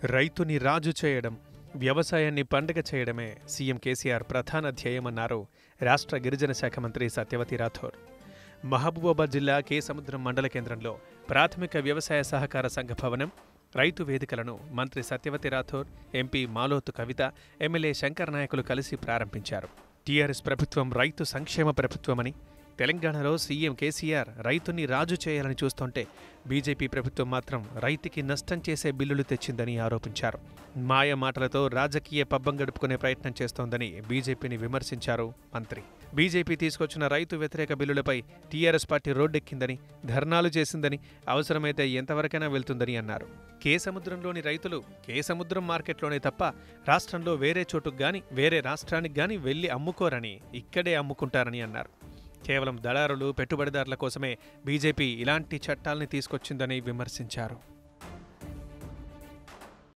రైతుని రాజు చేయడం వ్యవసాయాన్ని పండగ చేయడమే సీఎం కేసీఆర్ ప్రధాన ధ్యేయమన్నారు రాష్ట్ర గిరిజన శాఖ మంత్రి సత్యవతి రాథోర్ మహబూబాబాద్ జిల్లా కే సముద్రం మండల కేంద్రంలో ప్రాథమిక వ్యవసాయ సహకార సంఘ భవనం రైతు వేదికలను మంత్రి సత్యవతి రాథోర్ ఎంపీ మాలోతు కవిత ఎమ్మెల్యే శంకర్ నాయకులు కలిసి ప్రారంభించారు టీఆర్ఎస్ ప్రభుత్వం రైతు సంక్షేమ ప్రభుత్వమని తెలంగాణలో సీఎం కేసీఆర్ రైతుని రాజు చేయాలని చూస్తుంటే బీజేపీ ప్రభుత్వం మాత్రం రైతుకి నష్టం చేసే బిల్లులు తెచ్చిందని ఆరోపించారు మాయ మాటలతో రాజకీయ పబ్బం గడుపుకునే ప్రయత్నం చేస్తోందని బీజేపీని విమర్శించారు మంత్రి బీజేపీ తీసుకొచ్చిన రైతు వ్యతిరేక బిల్లులపై టీఆర్ఎస్ పార్టీ రోడ్డెక్కిందని ధర్నాలు చేసిందని అవసరమైతే ఎంతవరకైనా వెళ్తుందని అన్నారు కే సముద్రంలోని రైతులు కే సముద్రం మార్కెట్లోనే తప్ప రాష్ట్రంలో వేరే చోటుకు గాని వేరే రాష్ట్రానికి గాని వెళ్లి అమ్ముకోరని ఇక్కడే అమ్ముకుంటారని అన్నారు కేవలం దళారులు పెట్టుబడిదారుల కోసమే బీజేపీ ఇలాంటి చట్టాల్ని తీసుకొచ్చిందని విమర్శించారు